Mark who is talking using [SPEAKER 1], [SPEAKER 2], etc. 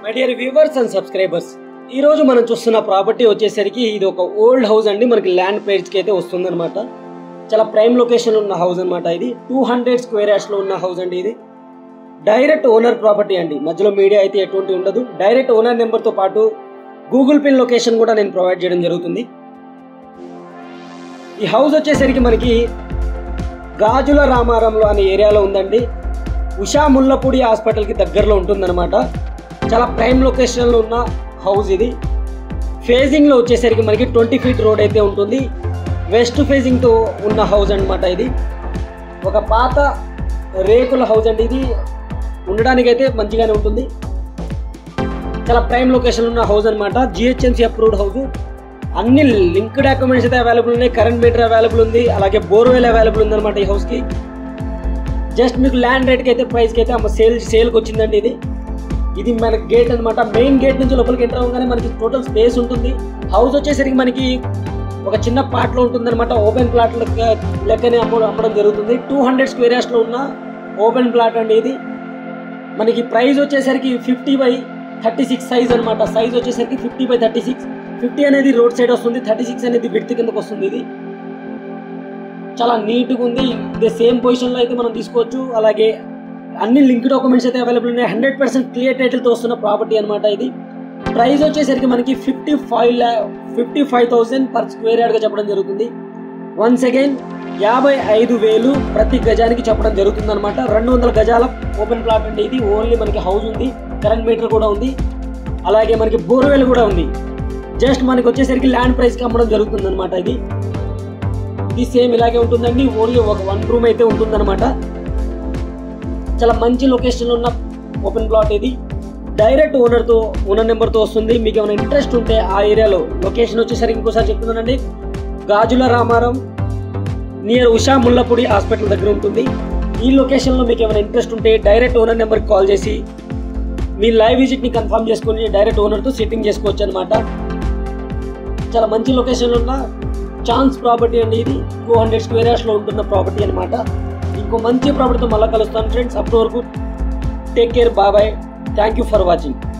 [SPEAKER 1] my dear viewers and subscribers ఈ రోజు మనం చూస్తున్న ప్రాపర్టీ వచ్చేసరికి ఇది ఒక ఓల్డ్ హౌస్ అండి మనకి ల్యాండ్ ప్రైస్కి అయితే వస్తుందన్నమాట చాలా ప్రైమ్ లొకేషన్ ఉన్న హౌస్ అన్నమాట ఇది టూ హండ్రెడ్ స్క్వేర్ యార్డ్స్లో ఉన్న హౌస్ అండి ఇది డైరెక్ట్ ఓనర్ ప్రాపర్టీ అండి మధ్యలో మీడియా అయితే ఎటువంటి ఉండదు డైరెక్ట్ ఓనర్ నెంబర్తో పాటు గూగుల్ పే లొకేషన్ కూడా నేను ప్రొవైడ్ చేయడం జరుగుతుంది ఈ హౌస్ వచ్చేసరికి మనకి గాజుల రామారంలో అనే ఏరియాలో ఉందండి ఉషా ముల్లపూడి హాస్పిటల్కి దగ్గరలో ఉంటుందన్నమాట చాలా ప్రైమ్ లొకేషన్లో ఉన్న హౌస్ ఇది ఫేజింగ్లో వచ్చేసరికి మనకి ట్వంటీ ఫీట్ రోడ్ అయితే ఉంటుంది వెస్ట్ ఫేజింగ్తో ఉన్న హౌస్ అన్నమాట ఇది ఒక పాత రేకుల హౌస్ అండి ఇది ఉండడానికైతే మంచిగానే ఉంటుంది చాలా ప్రైమ్ లొకేషన్ ఉన్న హౌస్ అనమాట జిహెచ్ఎంసీ అప్రూవ్డ్ హౌస్ అన్ని లింక్ డాక్యుమెంట్స్ అయితే అవైలబుల్ ఉన్నాయి కరెంట్ మీటర్ అవైలబుల్ ఉంది అలాగే బోర్వెల్ అవైలబుల్ ఉంది అనమాట ఈ హౌస్కి జస్ట్ మీకు ల్యాండ్ రేట్కి అయితే ప్రైస్కి అయితే అమ్మ సేల్ సేల్కి వచ్చిందండి ఇది ఇది మన గేట్ అనమాట మెయిన్ గేట్ నుంచి లోపలికి ఎంటర్ అవ్వగానే మనకి టోటల్ స్పేస్ ఉంటుంది హౌస్ వచ్చేసరికి మనకి ఒక చిన్న ప్లాట్లో ఉంటుంది అనమాట ఓపెన్ ప్లాట్ లెక్కనే అమ్మడం అమ్మడం జరుగుతుంది టూ హండ్రెడ్ స్క్వేర్ యార్స్లో ఉన్న ఓపెన్ ప్లాట్ అండి ఇది మనకి ప్రైస్ వచ్చేసరికి fifty by thirty six size అనమాట సైజ్ వచ్చేసరికి fifty by thirty six fifty అనేది రోడ్ సైడ్ వస్తుంది థర్టీ సిక్స్ అనేది విడ్త్ కిందకు వస్తుంది ఇది చాలా నీట్గా ఉంది ఇదే సేమ్ పొజిషన్లో అయితే మనం తీసుకోవచ్చు అలాగే అన్ని లింక్ డాక్యుమెంట్స్ అయితే అవైలబుల్ ఉన్నాయి హండ్రెడ్ పర్సెంట్ క్లియర్ టైటిల్తో వస్తున్న ప్రాపర్టీ అనమాట ఇది ప్రైస్ వచ్చేసరికి మనకి ఫిఫ్టీ ఫైవ్ ల్యా fifty five thousand per square యార్డ్గా చెప్పడం జరుగుతుంది వన్స్ అగైన్ యాభై ఐదు వేలు ప్రతి గజానికి చెప్పడం జరుగుతుంది అనమాట రెండు వందల గజాల ఓపెన్ ప్లాట్ అంటే ఇది ఓన్లీ మనకి హౌస్ ఉంది కరెంట్ మీటర్ కూడా ఉంది అలాగే మనకి బోర్వెల్ కూడా ఉంది జస్ట్ మనకి వచ్చేసరికి ల్యాండ్ ప్రైస్కి అమ్మడం జరుగుతుంది అనమాట ఇది ఇది సేమ్ ఇలాగే ఉంటుందండి ఓన్లీ ఒక వన్ రూమ్ అయితే ఉంటుందన్నమాట చాలా మంచి లొకేషన్లో ఉన్న ఓపెన్ ప్లాట్ ఇది డైరెక్ట్ ఓనర్తో ఓనర్ నెంబర్తో వస్తుంది మీకు ఏమైనా ఇంట్రెస్ట్ ఉంటే ఆ ఏరియాలో లొకేషన్ వచ్చేసరికి ఇంకోసారి చెప్తున్నానండి గాజుల రామారం నియర్ ఉషా ముల్లపూడి హాస్పిటల్ దగ్గర ఉంటుంది ఈ లొకేషన్లో మీకు ఏమైనా ఇంట్రెస్ట్ ఉంటే డైరెక్ట్ ఓనర్ నెంబర్కి కాల్ చేసి మీ లైవ్ విజిట్ని కన్ఫర్మ్ చేసుకొని డైరెక్ట్ ఓనర్తో సిట్టింగ్ చేసుకోవచ్చు అనమాట చాలా మంచి లొకేషన్లో ఉన్న ఛాన్స్ ప్రాపర్టీ అండి ఇది టూ హండ్రెడ్ స్క్వేర్ యార్స్లో ఉంటున్న ప్రాపర్టీ అనమాట ఇంకో మంచి ప్రాపర్టీతో మళ్ళీ కలుస్తాను ఫ్రెండ్స్ అప్పటి వరకు టేక్ కేర్ బాబాయ్ థ్యాంక్ యూ ఫర్ వాచింగ్